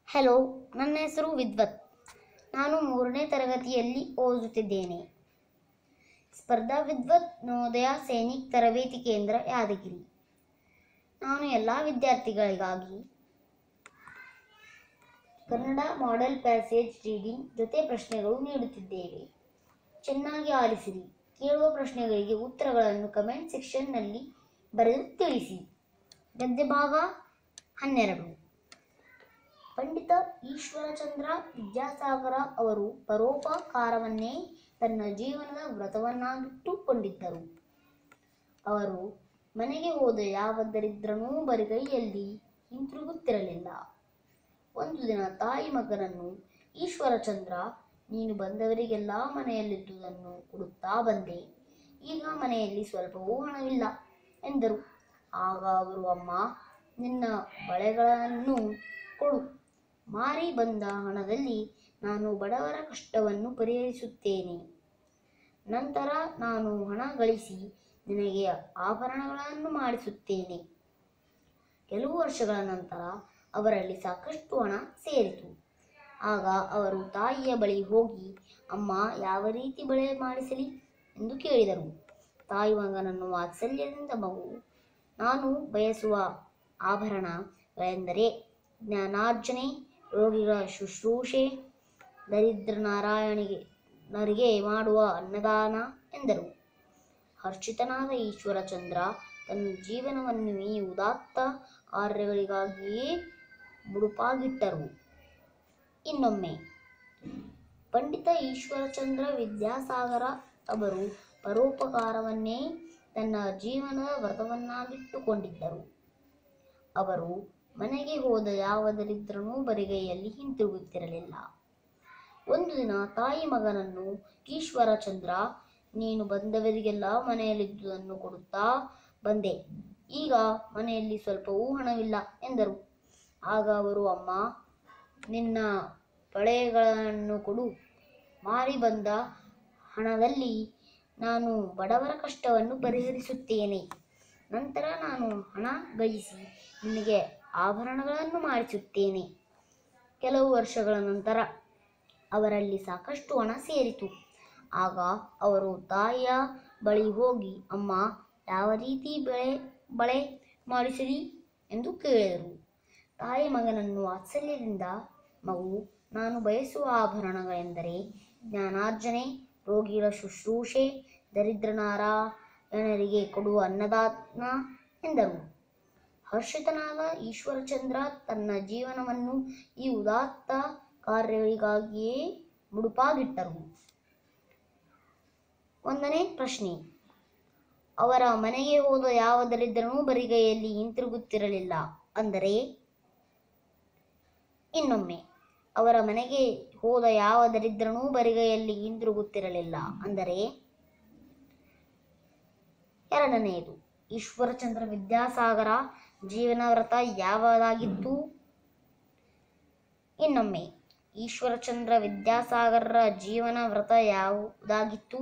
hello ನನ್ನ ಹೆಸರು ವಿದ್ವತ್ ನಾನು ಮೂರನೇ ತರಗತಿಯಲ್ಲಿ ಓದುತ್ತಿದ್ದೇನೆ ಸ್ಪರ್ಧಾ ವಿದ್ವತ್ ನವೋದಯ ಸೈನಿಕ್ ತರಬೇತಿ ಕೇಂದ್ರ ಯಾದಗಿರಿ ನಾನು ಎಲ್ಲ ವಿದ್ಯಾರ್ಥಿಗಳಿಗಾಗಿ ಕನ್ನಡ ಮಾಡೆಲ್ ಪ್ಯಾಸೇಜ್ ರೀಡಿಂಗ್ ಜೊತೆ ಪ್ರಶ್ನೆಗಳು ನೀಡುತ್ತಿದ್ದೇವೆ ಚೆನ್ನಾಗಿ ಆಲಿಸಿರಿ ಕೇಳುವ ಪ್ರಶ್ನೆಗಳಿಗೆ ಉತ್ತರಗಳನ್ನು ಕಮೆಂಟ್ ಸೆಕ್ಷನ್ನಲ್ಲಿ ಬರೆದು ತಿಳಿಸಿ ಗದ್ಯ ಭಾಗ ಹನ್ನೆರಡು ಪಂಡಿತ ಈಶ್ವರಚಂದ್ರ ವಿದ್ಯಾಸಾಗರ ಅವರು ಪರೋಪಕಾರವನ್ನೇ ತನ್ನ ಜೀವನದ ವ್ರತವನ್ನಾಗಿಟ್ಟುಕೊಂಡಿದ್ದರು ಅವರು ಮನೆಗೆ ಹೋದ ಯಾವ ದರಿದ್ರನೂ ಬರಿಗೈಯಲ್ಲಿ ಹಿಂತಿರುಗುತ್ತಿರಲಿಲ್ಲ ಒಂದು ದಿನ ತಾಯಿ ಮಗನನ್ನು ಈಶ್ವರಚಂದ್ರ ನೀನು ಬಂದವರಿಗೆಲ್ಲ ಮನೆಯಲ್ಲಿದ್ದುದನ್ನು ಕೊಡುತ್ತಾ ಬಂದೆ ಈಗ ಮನೆಯಲ್ಲಿ ಸ್ವಲ್ಪವೂ ಹಣವಿಲ್ಲ ಎಂದರು ಆಗ ಅವರು ಅಮ್ಮ ನಿನ್ನ ಬಳೆಗಳನ್ನು ಕೊಡು ಮಾರಿ ಬಂದ ಹಣದಲ್ಲಿ ನಾನು ಬಡವರ ಕಷ್ಟವನ್ನು ಪರಿಹರಿಸುತ್ತೇನೆ ನಂತರ ನಾನು ಹಣ ಗಳಿಸಿ ನಿನಗೆ ಆಭರಣಗಳನ್ನು ಮಾಡಿಸುತ್ತೇನೆ ಕೆಲವು ವರ್ಷಗಳ ನಂತರ ಅವರಲ್ಲಿ ಸಾಕಷ್ಟು ಹಣ ಸೇರಿತು ಆಗ ಅವರು ತಾಯಿಯ ಬಳಿ ಹೋಗಿ ಅಮ್ಮ ಯಾವ ರೀತಿ ಬಳೆ ಮಾಡಿಸಲಿ ಎಂದು ಕೇಳಿದರು ತಾಯಿ ಮಗನನ್ನು ವಾತ್ಸಲ್ಯದಿಂದ ಮಗು ನಾನು ಬಯಸುವ ಆಭರಣಗಳೆಂದರೆ ಜ್ಞಾನಾರ್ಜನೆ ರೋಗಿಗಳ ಶುಶ್ರೂಷೆ ದರಿದ್ರ ನಾರಾಯಣಿಗೆ ನರಿಗೆ ಮಾಡುವ ಅನ್ನದಾನ ಎಂದರು ಹರ್ಷಿತನಾದ ಈಶ್ವರಚಂದ್ರ ತನ್ನ ಜೀವನವನ್ನು ಈ ಉದಾತ್ತ ಕಾರ್ಯಗಳಿಗಾಗಿಯೇ ಮುಡುಪಾಗಿಟ್ಟರು ಇನ್ನೊಮ್ಮೆ ಪಂಡಿತ ಈಶ್ವರಚಂದ್ರ ವಿದ್ಯಾಸಾಗರ ಅವರು ಪರೋಪಕಾರವನ್ನೇ ತನ್ನ ಜೀವನದ ವ್ರತವನ್ನಾಗಿಟ್ಟುಕೊಂಡಿದ್ದರು ಅವರು ಮನೆಗೆ ಹೋದ ಯಾವ ದರಿದ್ರನೂ ಬರಿಗೈಯಲ್ಲಿ ಹಿಂತಿರುಗುತ್ತಿರಲಿಲ್ಲ ಒಂದು ದಿನ ತಾಯಿ ಮಗನನ್ನು ಈಶ್ವರಚಂದ್ರ ನೀನು ಬಂದವರಿಗೆಲ್ಲ ಮನೆಯಲ್ಲಿದ್ದುದನ್ನು ಕೊಡುತ್ತಾ ಬಂದೆ ಈಗ ಮನೆಯಲ್ಲಿ ಸ್ವಲ್ಪವೂ ಹಣವಿಲ್ಲ ಎಂದರು ಆಗ ಅವರು ಅಮ್ಮ ನಿನ್ನ ಬಳೆಗಳನ್ನು ಕೊಡು ಮಾರಿ ಬಂದ ಹಣದಲ್ಲಿ ನಾನು ಬಡವರ ಕಷ್ಟವನ್ನು ಪರಿಹರಿಸುತ್ತೇನೆ ನಂತರ ನಾನು ಹಣ ಗಳಿಸಿ ನಿನಗೆ ಆಭರಣಗಳನ್ನು ಮಾಡಿಸುತ್ತೇನೆ ಕೆಲವು ವರ್ಷಗಳ ನಂತರ ಅವರಲ್ಲಿ ಸಾಕಷ್ಟು ಹಣ ಸೇರಿತು ಆಗ ಅವರು ತಾಯಿಯ ಬಳಿ ಹೋಗಿ ಅಮ್ಮ ಯಾವ ರೀತಿ ಬೆಳೆ ಬಳೆ ಮಾಡಿಸಲಿ ಎಂದು ಕೇಳಿದರು ತಾಯಿ ಮಗನನ್ನು ವಾತ್ಸಲ್ಯದಿಂದ ಮಗು ನಾನು ಬಯಸುವ ಆಭರಣಗಳೆಂದರೆ ಜ್ಞಾನಾರ್ಜನೆ ರೋಗಿಗಳ ಶುಶ್ರೂಷೆ ದರಿದ್ರ ನಾರಾಯಣರಿಗೆ ಕೊಡುವ ಅನ್ನದಾನ ಎಂದರು ಹರ್ಷಿತನಾದ ಈಶ್ವರಚಂದ್ರ ತನ್ನ ಜೀವನವನ್ನು ಈ ಉದಾತ್ತ ಕಾರ್ಯಗಳಿಗಾಗಿಯೇ ಮುಡುಪಾಗಿಟ್ಟರು ಒಂದನೇ ಪ್ರಶ್ನೆ ಅವರ ಮನೆಗೆ ಹೋದ ಯಾವ ದರಿದ್ರನೂ ಬರಿಗೈಯಲ್ಲಿ ಹಿಂತಿರುಗುತ್ತಿರಲಿಲ್ಲ ಅಂದರೆ ಇನ್ನೊಮ್ಮೆ ಅವರ ಮನೆಗೆ ಹೋದ ಯಾವ ದರಿದ್ರನೂ ಬರಿಗೈಯಲ್ಲಿ ಹಿಂತಿರುಗುತ್ತಿರಲಿಲ್ಲ ಅಂದರೆ ಎರಡನೆಯದು ಈಶ್ವರಚಂದ್ರ ವಿದ್ಯಾಸಾಗರ ಜೀವನ ವ್ರತ ಯಾವದಾಗಿತ್ತು ಇನ್ನೊಮ್ಮೆ ಈಶ್ವರಚಂದ್ರ ವಿದ್ಯಾಸಾಗರರ ಜೀವನ ವ್ರತ ಯಾವುದಾಗಿತ್ತು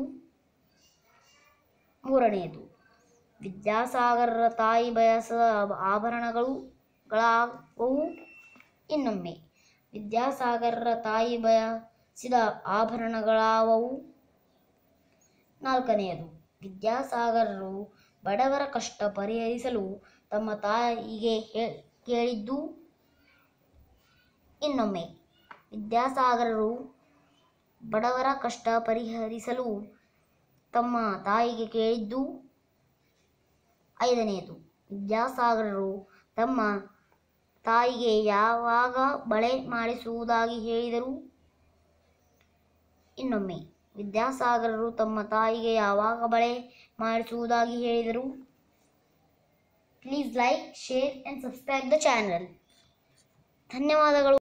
ಮೂರನೆಯದು ವಿದ್ಯಾಸಾಗರರ ತಾಯಿ ಬಯಸದ ಆಭರಣಗಳು ಗಳಾವವು ಇನ್ನೊಮ್ಮೆ ವಿದ್ಯಾಸಾಗರರ ತಾಯಿ ಬಯಸಿದ ಆಭರಣಗಳಾವವು ನಾಲ್ಕನೆಯದು ವಿದ್ಯಾಸಾಗರರು ಬಡವರ ಕಷ್ಟ ಪರಿಹರಿಸಲು ತಮ್ಮ ತಾಯಿಗೆ ಹೇ- ಕೇಳಿದ್ದು ಇನ್ನೊಮ್ಮೆ ವಿದ್ಯಾಸಾಗರರು ಬಡವರ ಕಷ್ಟ ಪರಿಹರಿಸಲು ತಮ್ಮ ತಾಯಿಗೆ ಕೇಳಿದ್ದು ಐದನೆಯದು ವಿದ್ಯಾಸಾಗರರು ತಮ್ಮ ತಾಯಿಗೆ ಯಾವಾಗ ಬಳೆ ಮಾಡಿಸುವುದಾಗಿ ಹೇಳಿದರು ಇನ್ನೊಮ್ಮೆ ವಿದ್ಯಾಸಾಗರರು ತಮ್ಮ ತಾಯಿಗೆ ಯಾವಾಗ ಬಳೆ ಮಾಡಿಸುವುದಾಗಿ ಹೇಳಿದರು please like share and subscribe the channel ಧನ್ಯವಾದಗಳು